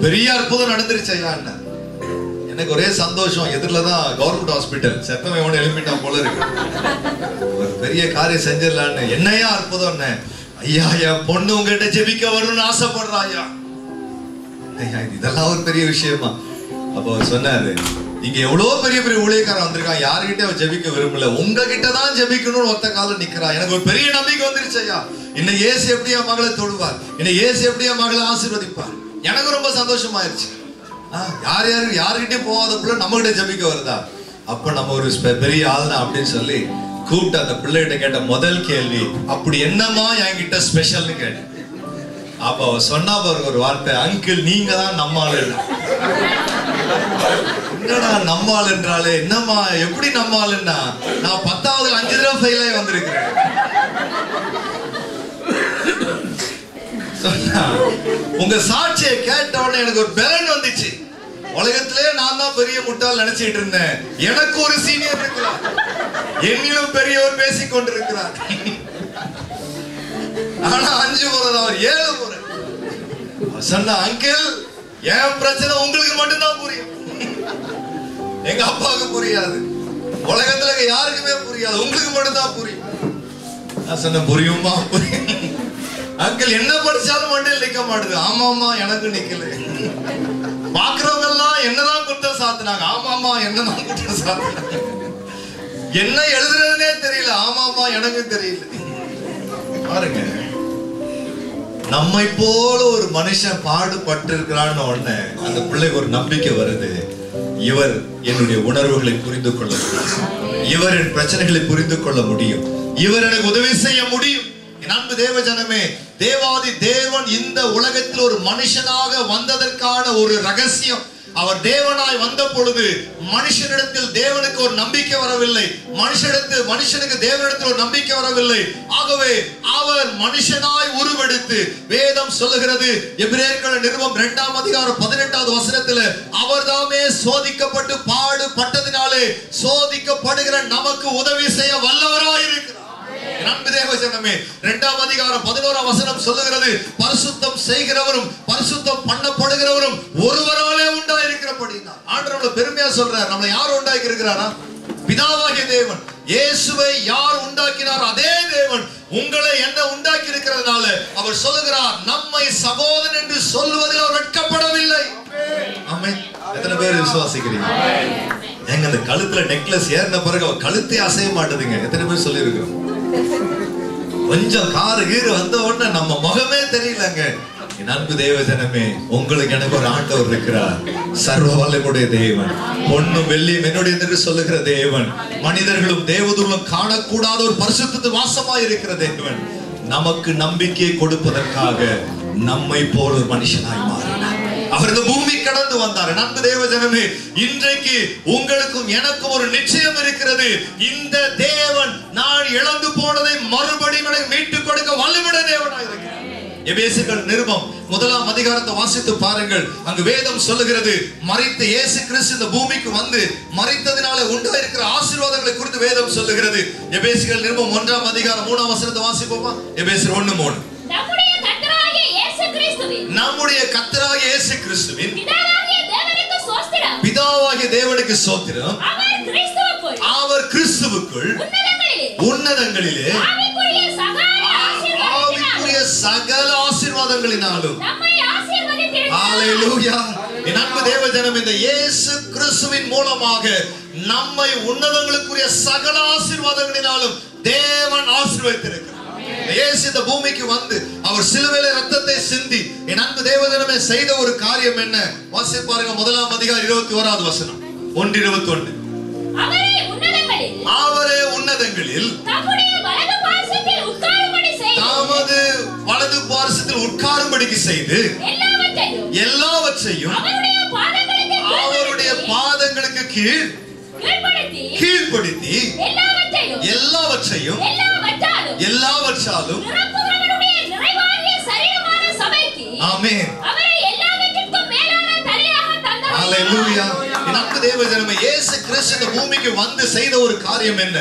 பெரிய அற்புதம் நடந்துருச்சு ஐயா என்ன எனக்கு ஒரே சந்தோஷம் எதிரில தான் கவர்மெண்ட் ஹாஸ்பிட்டல் செத்தவன் எவனும் எழுப்பிட்டான் போல இருக்கு ஒரு பெரிய காரியம் செஞ்சிடலான்னு என்னையா அற்புதம் என்ன ஐயா என் பொண்ணு உங்ககிட்ட ஜெபிக்க வரணும்னு ஆசைப்படுறா ஐயா ஐயா, இது இதெல்லாம் ஒரு பெரிய விஷயமா அப்போ அவர் சொன்னாரு இங்க எவ்வளவு பெரிய பெரிய ஊழியக்காரன் வந்திருக்கான் யாருகிட்ட அவன் ஜெபிக்க விரும்பல உங்ககிட்ட தான் ஜெபிக்கணும்னு ஒத்த காலம் நிக்கிறான் எனக்கு ஒரு பெரிய நம்பிக்கை வந்துருச்சு ஐயா இன்னும் ஏசு எப்படி என் மகளை தொடுவார் இன்னும் ஏசு எப்படி என் மகளை ஆசீர்வதிப்பார் எனக்கு ரொம்ப சந்தோஷமாயிருச்சு ஆ, யார் யாரு யாருகிட்டயும் போகாத பிள்ளை நம்ம கிட்ட ஜெபிக்க வருதா அப்ப நம்ம ஒரு ஸ்பெ- பெரிய ஆள் தான் அப்படின்னு சொல்லி கூப்பிட்டு அந்த பிள்ளைகிட்ட கேட்ட முதல் கேள்வி அப்படி என்னமா என்கிட்ட ஸ்பெஷல்னு கேட்டேன் அப்ப அவ சொன்னா பாருங்க ஒரு வார்த்தை அங்கிள் நீங்க தான் நம்மாள் என்னடா நம்மாள் என்றாலே என்னம்மா எப்படி நம்மாளுன்னா நான் பத்தாவது அஞ்சு தடவை ஃபெயில் ஆகி வந்திருக்கிறேன் சொன்னா, உங்க சாட்சியை கேட்ட உடனே எனக்கு ஒரு பலன் வந்துச்சு உலகத்திலே நான் தான் பெரிய முட்டாள் நினைச்சிட்டு இருந்தேன் எனக்கு ஒரு சீனியர் இருக்கிறார் என்னிலும் பெரியவர் பேசிக் கொண்டிருக்கிறார் ஆனா அஞ்சு முறை தான் அவர் ஏழு முறை அவர் சொன்ன அங்கிள் என் பிரச்சனை உங்களுக்கு மட்டும்தான் புரியும் எங்க அப்பாவுக்கு புரியாது உலகத்துல இருக்க யாருக்குமே புரியாது உங்களுக்கு மட்டும்தான் புரியும் நான் சொன்னேன் புரியுமா புரியும் அங்கிள் என்ன படிச்சாலும் மண்டையில் நிக்க மாட்டுது ஆமாமா எனக்கு நிக்கல பாக்குறவங்க எல்லாம் என்னதான் குற்றம் சாத்துனாங்க ஆமாமா என்னதான் குற்றம் சாத்துனாங்க என்ன எழுதுறதுனே தெரியல ஆமாமா எனக்கு தெரியல பாருங்க நம்மை போல ஒரு மனுஷன் பாடுபட்டு இருக்கிறான்னு உடனே அந்த பிள்ளைக்கு ஒரு நம்பிக்கை வருது இவர் என்னுடைய உணர்வுகளை புரிந்து கொள்ள முடியும் இவர் என் பிரச்சனைகளை புரிந்து கொள்ள முடியும் இவர் எனக்கு உதவி செய்ய முடியும் என் அன்பு தேவ ஜனமே தேவாதி தேவன் இந்த உலகத்தில் ஒரு மனுஷனாக வந்ததற்கான ஒரு ரகசியம் அவர் தேவனாய் வந்த பொழுது மனுஷனிடத்தில் தேவனுக்கு ஒரு நம்பிக்கை வரவில்லை மனுஷனிடத்தில் மனுஷனுக்கு தேவனிடத்தில் ஒரு நம்பிக்கை வரவில்லை ஆகவே அவர் மனுஷனாய் உருவெடுத்து வேதம் சொல்லுகிறது எபிரேயர்கள் நிருபம் இரண்டாம் அதிகாரம் பதினெட்டாவது வசனத்துல அவர்தாமே சோதிக்கப்பட்டு பாடுபட்டதினாலே சோதிக்கப்படுகிற நமக்கு உதவி செய்ய வல்லவராய் இருக்கிறார் என் அன்பு தேவ ஜனமே இரண்டாம் அதிகாரம் பதினோராம் வசனம் சொல்லுகிறது பரிசுத்தம் செய்கிறவரும் பரிசுத்தம் பண்ணப்படுகிறவரும் ஒருவராலே உண்டாயிருக்கிறபடினா ஆண்டவர் நம்மளை பெருமையா சொல்றார் நம்மளை யார் உண்டாக்கி இருக்கிறாரா பிதாவாகிய தேவன் இயேசுவை யார் உண்டாக்கினார் அதே தேவன் உங்களை என்ன உண்டாக்கி இருக்கிறதுனால அவர் சொல்லுகிறார் நம்மை சகோதரன் என்று சொல்வதில் அவர் வெட்கப்படவில்லை ஆமென் எத்தனை பேர் விசுவாசிக்கிறீங்க எங்க அந்த கழுத்துல நெக்லஸ் ஏறின பிறகு அவ கழுத்தே அசைய மாட்டுதுங்க எத்தனை பேர் சொல்லியிருக்கிறோம் கொஞ்சம் காரு கீறு வந்த உடனே நம்ம முகமே தெரியலங்க என் அன்பு தேவ ஜனமே உங்களுக்கு எனக்கு ஒரு ஆண்டவர் இருக்கிறார் சர்வ வல்லமுடைய தேவன் பொண்ணும் வெள்ளியும் என்னுடைய என்று சொல்லுகிற தேவன் மனிதர்களும் தேவதூர்களும் காணக்கூடாத ஒரு பரிசுத்தத்து வாசமாய் இருக்கிற தேவன் நமக்கு நம்பிக்கை கொடுப்பதற்காக நம்மை போல ஒரு மனுஷனாய் மாறினார் அவர் இந்த பூமி கடந்து வந்தார் நன்பு தேவ ஜனமே இன்றைக்கு உங்களுக்கும் எனக்கும் ஒரு நிச்சயம் இருக்கிறது இந்த தேவன் நான் இழந்து போனதை மறுபடியும் எனக்கு மீட்டுக் கொடுக்க வல்லவிட தேவனாய் இருக்கிறார் எபேசுகள் நிருபம் முதலாம் அதிகாரத்தை வாசித்து பாருங்கள் அங்கு வேதம் சொல்லுகிறது மறித்த இயேசு கிறிஸ்து இந்த பூமிக்கு வந்து மறித்ததினால உண்டாயிருக்கிற ஆசீர்வாதங்களை குறித்து வேதம் சொல்லுகிறது எபேசுகள் நிருபம் ஒன்றாம் அதிகாரம் மூணாம் வசனத்தை வாசிப்போமா எபேசர் ஒண்ணு மூணு நம்முடைய கர்த்தராகிய இயேசு கிறிஸ்துவின் நம்முடைய கத்தராகிய இயேசு கிறிஸ்துவின் பிதாவாகிய தேவனுக்கு ஸ்தோத்திரம் பிதாவாகிய தேவனுக்கு சோத்திரம் அவர் கிறிஸ்துவுக்குள் அவர் கிறிஸ்துவுக்குள் உன்னதங்களிலே உன்னதங்களிலே ஆவிக்குரிய சகல ஆவிக்குரிய ஆசீர்வாதத்தினாலும் சகல ஆசீர்வாதங்களினாலும் நம்மை ஆசீர்வதித்திருக்கிறார் ஹalleluya என் அன்பு தேவ ஜனம் இந்த இயேசு கிறிஸ்துவின் மூலமாக நம்மை உன்னதங்களுக்குரிய சகல ஆசீர்வாதங்களினாலும் தேவன் ஆசீர்வதித்திருக்கிறார் இந்த இயேசு இந்த பூமிக்கு வந்து அவர் சிலுவையில ரத்தத்தை சிந்தி என் அன்பு தேவதனமே செய்த ஒரு காரியம் என்ன வாசி பாருங்க முதலாம் அதிகாரம் இருபத்தி ஓராவது வசனம் ஒன்று இருபத்தி ஒன்று அவரை உன்னதங்களில் அவரே உன்னதங்களில் தம்முடைய வலது பாசத்தில் உட்காரும்படி செய்து தமது வலது பாரசத்தில் உட்காரும்படிக்கு செய்து எல்லாவற்றையும் எல்லாவற்றையும் அவருடைய பாதங்களுக்கு அவருடைய பாதங்களுக்கு கீழ் கீழ்ப்படுத்தி கீழ்ப்படுத்தி எல்லாவற்றையும் எல்லாவற்றையும் எல்லாவற்றாலும் எல்லாவற்றாலும் நிரப்புகிறவருடைய நிறைவாகிய சரீரமான சபைக்கு ஆமென் அவரை எல்லாவற்றிற்கும் மேலான தலையாக ஹalleluya தந்தவர் என் அன்பு தேவ ஜனமே இயேசு கிறிஸ்து இந்த பூமிக்கு வந்து செய்த ஒரு காரியம் என்ன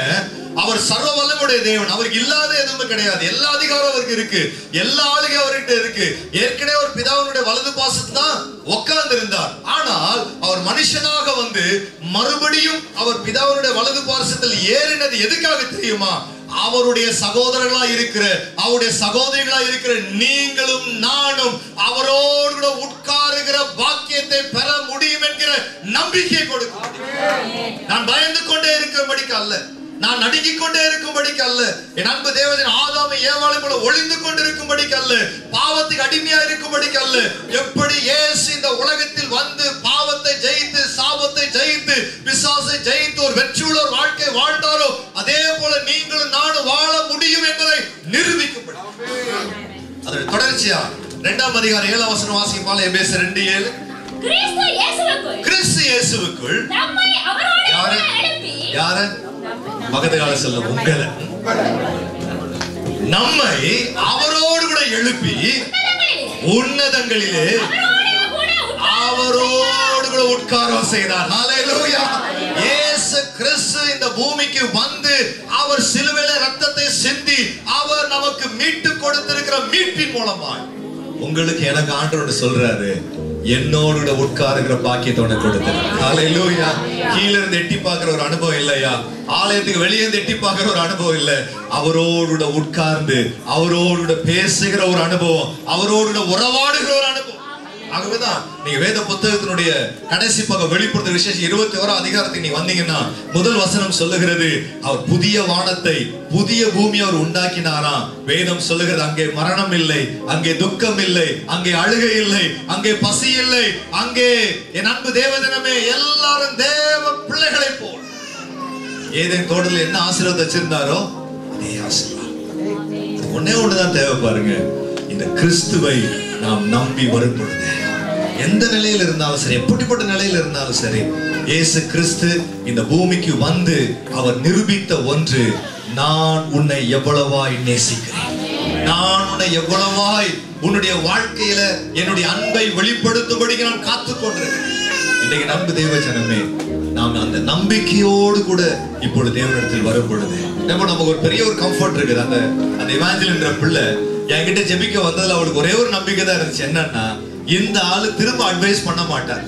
அவர் சர்வ வல்லமுடைய தேவன் அவருக்கு இல்லாத எதுவுமே கிடையாது எல்லா அதிகாரம் அவருக்கு இருக்கு எல்லா ஆளுகை அவர்கிட்ட இருக்கு ஏற்கனவே ஒரு பிதாவினுடைய வலது பாசத்து தான் உட்கார்ந்து இருந்தார் ஆனால் அவர் மனுஷனாக வந்து மறுபடியும் அவர் பிதாவினுடைய வலது பாசத்தில் ஏறினது எதுக்காக தெரியுமா அவருடைய சகோதரர்களா இருக்கிற அவருடைய சகோதரிகளா இருக்கிற நீங்களும் நானும் அவரோடு கூட உட்காருகிற பாக்கியத்தை பெற முடியும் என்கிற நம்பிக்கை கொடுக்கும் நான் பயந்து கொண்டே இருக்கும்படிக்கு அல்ல நான் நடுங்கிக் கொண்டே இருக்கும்படிக்கு அல்ல என் அன்பு தேவதன் ஆதாமை ஏவாளை போல ஒளிந்து கொண்டிருக்கும்படிக்கு அல்ல பாவத்துக்கு அடிமையா இருக்கும்படிக்கு அல்ல எப்படி இயேசு இந்த உலகத்தில் வந்து பாவத்தை ஜெயித்து சாபத்தை ஜெயித்து பிசாசை ஜெயித்து ஒரு வெற்றியுள்ள ஒரு வாழ்க்கை வாழ்ந்தாரோ அதே போல நீங்களும் நானும் வாழ முடியும் என்பதை நிரூபிக்கப்படும் அதோட தொடர்ச்சியா இரண்டாம் அதிகாரம் ஏழாம் வசனம் வாசிப்பால எபேசு ரெண்டு ஏழு கிறிஸ்து இயேசுவுக்குள் கிறிஸ்து இயேசுவுக்குள் நம்மை அவரோடு யாரு? கூட எழுப்பி யார பக்கத்து கால சொல்ல உங்களை நம்மை அவரோடு கூட எழுப்பி உன்னதங்களிலே உன்னதங்களிலே அவரோடு கூட உட்கார்ந்து அவரோடு கூட உட்காரம் செய்தார் ஹalleluya இயேசு கிறிஸ்து இந்த பூமிக்கு வந்து அவர் சிலுவையில ரத்தத்தை சிந்தி அவர் நமக்கு மீட்டு கொடுத்திருக்கிற மீட்பின் மூலமாய் உங்களுக்கு எனக்கு ஆண்டவரோட சொல்றாரு என்னோடு கூட உட்காருகிற பாக்கியத்தை உனக்கு கொடுத்தார் ஹalleluya கீழ இருந்து எட்டி பார்க்கிற ஒரு அனுபவம் இல்லையா ஆலயத்துக்கு வெளியே இருந்து எட்டி பார்க்கிற ஒரு அனுபவம் இல்ல அவரோடு கூட உட்கார்ந்து அவரோடு கூட பேசுகிற ஒரு அனுபவம் அவரோடு கூட உறவாடுகிற ஒரு அனுபவம் ஆகவேதான் நீங்க வேத புத்தகத்தினுடைய கடைசி பக்கம் வெளிப்படுத்த விசேஷம் இருபத்தி ஓரா அதிகாரத்துக்கு நீ வந்தீங்கன்னா முதல் வசனம் சொல்லுகிறது அவர் புதிய வானத்தை புதிய பூமி அவர் உண்டாக்கினாராம் வேதம் சொல்லுகிறது அங்கே மரணம் இல்லை அங்கே துக்கம் இல்லை அங்கே அழுகை இல்லை அங்கே பசி இல்லை அங்கே என் அன்பு தேவதினமே எல்லாரும் தேவ பிள்ளைகளை போல் ஏதேன் தோட்டத்தில் என்ன ஆசீர்வாதம் வச்சிருந்தாரோ அதே ஆசீர்வாதம் அது ஒண்ணே ஒண்ணுதான் தேவை பாருங்க இந்த கிறிஸ்துவை நாம் நம்பி வரும் பொழுது எந்த நிலையில் இருந்தாலும் சரி எப்படிப்பட்ட நிலையில் இருந்தாலும் சரி இயேசு கிறிஸ்து இந்த பூமிக்கு வந்து அவர் நிரூபித்த ஒன்று நான் உன்னை எவ்வளவாய் நேசிக்கிறேன் நான் உன்னை எவ்வளவாய் உன்னுடைய வாழ்க்கையில என்னுடைய அன்பை வெளிப்படுத்தும்படிக்கு நான் காத்துக் கொண்டிருக்கிறேன் இன்றைக்கு நம்பு தேவ ஜனமே நாம் அந்த நம்பிக்கையோடு கூட இப்பொழுது தேவனிடத்தில் வரும் பொழுது நம்ம நமக்கு ஒரு பெரிய ஒரு கம்ஃபர்ட் இருக்குது அந்த அந்த இவாஞ்சலின்ற பிள்ளை என்கிட்ட ஜெபிக்க வந்ததுல அவளுக்கு ஒரே ஒரு நம்பிக்கை தான் இருந்துச்சு என்னன்னா இந்த ஆளு திரும்ப அட்வைஸ் பண்ண மாட்டார்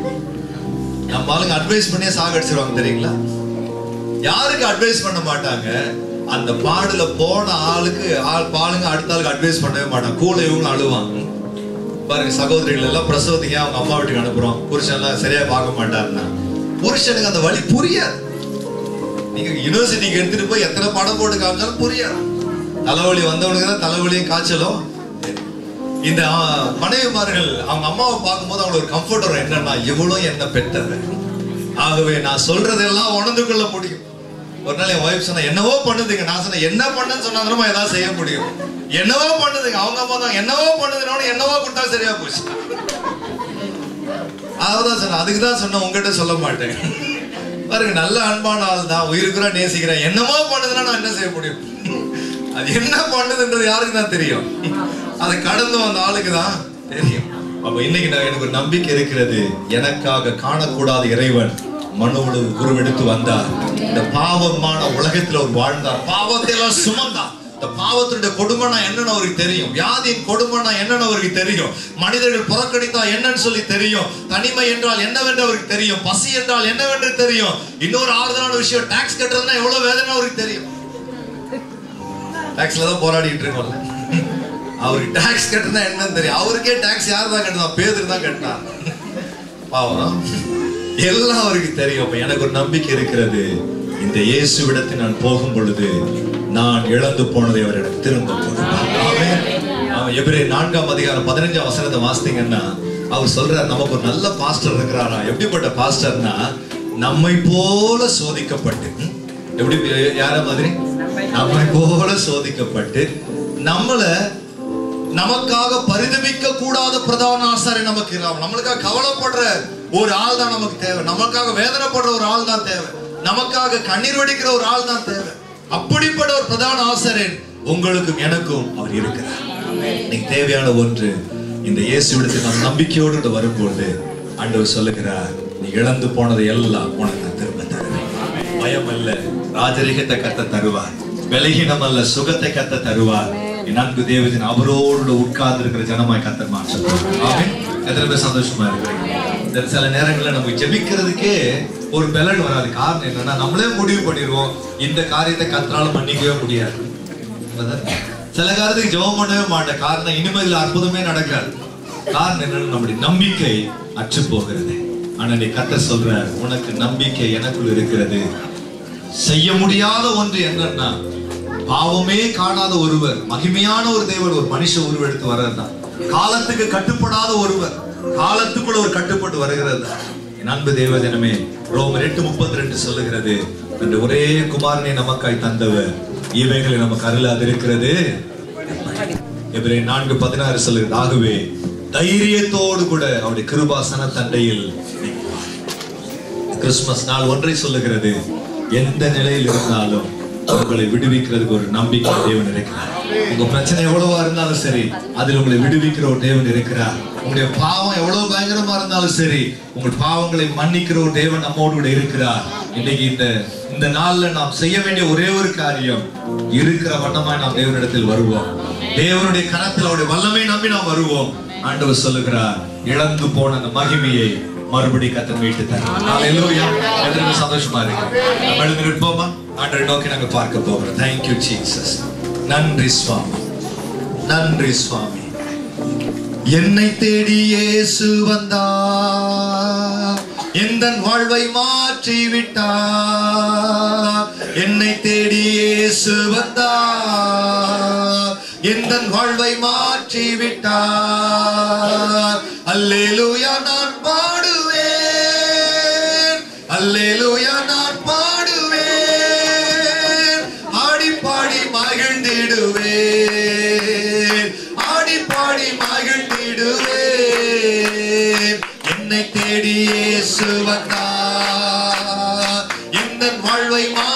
நம்ம ஆளுங்க அட்வைஸ் பண்ணியே சாகடிச்சிருவாங்க தெரியுங்களா யாருக்கு அட்வைஸ் பண்ண மாட்டாங்க அந்த பாடுல போன ஆளுக்கு ஆள் பாலுங்க அடுத்த ஆளுக்கு அட்வைஸ் பண்ணவே மாட்டாங்க கூட இவங்க அழுவாங்க பாருங்க சகோதரிகள் எல்லாம் பிரசவத்துக்கு ஏன் அவங்க அம்மா வீட்டுக்கு அனுப்புறோம் புருஷன் எல்லாம் சரியா பார்க்க மாட்டாருன்னா புருஷனுக்கு அந்த வழி புரியாது நீங்க யூனிவர்சிட்டிக்கு எடுத்துட்டு போய் எத்தனை படம் போட்டு காமிச்சாலும் புரியாது தலைவலி வந்தவனுக்கு தான் தலைவலியும் காய்ச்சலும் இந்த ஆ, மனைவிமார்கள் அவங்க அம்மாவை பார்க்கும்போது அவங்களுக்கு ஒரு கம்ஃபர்ட் வரும் என்னன்னா இவ்வளவு என்ன பெற்றவ ஆகவே நான் சொல்றதெல்லாம் உணர்ந்து கொள்ள முடியும் ஒரு நாள் என் ஒய்ஃப் சொன்னா என்னவோ பண்ணுதுங்க நான் சொன்னேன் என்ன பண்ணுன்னு சொன்னாலும் ஏதாவது செய்ய முடியும் என்னவோ பண்ணுதுங்க அவங்க அம்மா தான் என்னவோ பண்ணுதுன்னு என்னவோ கொடுத்தா சரியா போச்சு அதான் சொன்னேன் அதுக்கு தான் சொன்னேன் உங்ககிட்ட சொல்ல மாட்டேன் பாருங்க நல்ல அன்பான ஆள் தான் உயிருக்குறா நேசிக்கிறேன் என்னமோ பண்ணுதுன்னா நான் என்ன செய்ய முடியும் அது என்ன பண்ணுதுன்றது யாருக்கு தான் தெரியும் அதை கடந்து வந்த ஆளுக்கு தான் தெரியும் அப்ப இன்னைக்கு நான் எனக்கு ஒரு நம்பிக்கை இருக்கிறது எனக்காக காணக்கூடாத இறைவன் மனுவோடு உருவெடுத்து வந்தார் இந்த பாவமான உலகத்துல ஒரு வாழ்ந்தார் பாவத்தை எல்லாம் சுமந்தார் இந்த பாவத்தினுடைய கொடுமைனா என்னன்னு அவருக்கு தெரியும் வியாதியின் கொடுமைனா என்னன்னு அவருக்கு தெரியும் மனிதர்கள் புறக்கணித்தா என்னன்னு சொல்லி தெரியும் தனிமை என்றால் என்னவென்று அவருக்கு தெரியும் பசி என்றால் என்னவென்று தெரியும் இன்னொரு ஆறுதலான விஷயம் டாக்ஸ் கட்டுறதுன்னா எவ்வளவு வேதனை அவருக்கு தெரியும் டாக்ஸ்ல தான் போராடிட்டு இருக்கோம்ல அவருக்கு டாக்ஸ் கட்டுனா என்னன்னு தெரியும் அவருக்கே டாக்ஸ் யார் தான் கட்டுனா பேதர் தான் கட்டினார் பாவம் எல்லாம் அவருக்கு தெரியும் அப்ப எனக்கு ஒரு நம்பிக்கை இருக்கிறது இந்த இயேசுவிடத்தில் நான் போகும் பொழுது நான் இழந்து போனதை அவர் எனக்கு திரும்ப கொடுப்பார் ஆமென். அவன் எபிரே நான்காம் அதிகாரம் பதினஞ்சாம் வசனத்தை வாசித்தீங்கன்னா அவர் சொல்றார் நமக்கு ஒரு நல்ல பாஸ்டர் இருக்கிறாரா எப்படிப்பட்ட பாஸ்டர்னா நம்மை போல சோதிக்கப்பட்டு ம்? எப்படி யார மாதிரி நம்மை போல சோதிக்கப்பட்டு நம்மள நமக்காக பரிதபிக்க கூடாத பிரதான ஆசாரி நமக்கு இல்லாம நம்மளுக்காக கவலைப்படுற ஒரு ஆள் தான் நமக்கு தேவை நமக்காக வேதனைப்படுற ஒரு ஆள் தான் தேவை நமக்காக கண்ணீர் வடிக்கிற ஒரு ஆள் தான் தேவை அப்படிப்பட்ட ஒரு பிரதான ஆசாரியன் உங்களுக்கும் எனக்கும் அவர் இருக்கிறார் இன்னைக்கு தேவையான ஒன்று இந்த இயேசுவிடத்தில் நாம் நம்பிக்கையோடு கூட வரும்போது ஆண்டவர் சொல்லுகிறார் நீ இழந்து போனதை எல்லாம் உனக்கு நான் திரும்ப தருவேன் பயம் அல்ல ராஜரிகத்தை கத்த தருவார் பலகீனம் அல்ல சுகத்தை கத்த தருவார் என் அன்பு தேவதின் அவரோடு உட்கார்ந்து இருக்கிற ஜனமாய் கத்தர் மாற்றம் ஆமென் எத்தனை பேர் சந்தோஷமா இருக்கிறீங்க இந்த சில நேரங்கள்ல நம்ம ஜெபிக்கிறதுக்கே ஒரு பலன் வராது காரணம் என்னன்னா நம்மளே முடிவு பண்ணிடுவோம் இந்த காரியத்தை கத்தனால மன்னிக்கவே முடியாது அதான். சில காரியத்துக்கு ஜெபம் பண்ணவே மாட்டேன் காரணம் இனிமேல் இதுல அற்புதமே நடக்காது காரணம் என்னன்னா நம்முடைய நம்பிக்கை அற்று போகிறது ஆனா நீ கத்த சொல்ற உனக்கு நம்பிக்கை எனக்குள் இருக்கிறது செய்ய முடியாத ஒன்று என்னன்னா பாவமே காணாத ஒருவர் மகிமையான ஒரு தேவன் ஒரு மனுஷ உருவெடுத்து வர்றதுதான் காலத்துக்கு கட்டுப்படாத ஒருவர் காலத்துக்குள்ள ஒரு கட்டுப்பட்டு வருகிறது தான் என் அன்பு தேவதினமே ரோமர் எட்டு முப்பத்தி ரெண்டு சொல்லுகிறது அந்த ஒரே குமாரனை நமக்காய் தந்தவர் இவைகளை நமக்கு அருளாது இருக்கிறது எபிரே நான்கு பதினாறு சொல்லுகிறது ஆகவே தைரியத்தோடு கூட அவருடைய கிருபாசன தண்டையில் கிறிஸ்துமஸ் நாள் ஒன்றை சொல்லுகிறது எந்த நிலையில் இருந்தாலும் உங்களை விடுவிக்கிறதுக்கு ஒரு நம்பிக்கை தேவன் இருக்கிறார் உங்க பிரச்சனை எவ்வளவா இருந்தாலும் சரி அதில் உங்களை விடுவிக்கிற ஒரு தேவன் இருக்கிறார் உங்களுடைய பாவம் எவ்வளவு பயங்கரமா இருந்தாலும் சரி உங்கள் பாவங்களை மன்னிக்கிற ஒரு தேவன் நம்மோடு கூட இருக்கிறார் இன்னைக்கு இந்த இந்த நாள்ல நாம் செய்ய வேண்டிய ஒரே ஒரு காரியம் இருக்கிற வண்ணமாய் நாம் தேவனிடத்தில் வருவோம் தேவனுடைய கரத்தில் அவருடைய வல்லமை நம்பி நாம் வருவோம் ஆண்டவர் சொல்லுகிறார் இழந்து போன அந்த மகிமையை மறுபடி கத்தன் மீட்டு தரும் ஹalleluya எத்தனை சந்தோஷமா இருக்கு நம்ம எழுந்து நிற்போமா ஆண்டவரை நோக்கி நாங்க பார்க்க போகிறோம் thank you ஜீசஸ் நன்றி சுவாமி நன்றி சுவாமி என்னை தேடி இயேசு வந்தா எந்த வாழ்வை மாற்றி விட்டா என்னை தேடி இயேசு வந்தா எந்த வாழ்வை மாற்றி விட்டா அல்லேலூயா நான் பாடுவேன் அல்லேலூயா நான் பாடுவேன் ஆடி பாடி மகிழ்ந்திடுவேன் ஆடி பாடி மகிழ்ந்திடுவேன் என்னை தேடி இயேசு வந்தார் எந்த வாழ்வை மா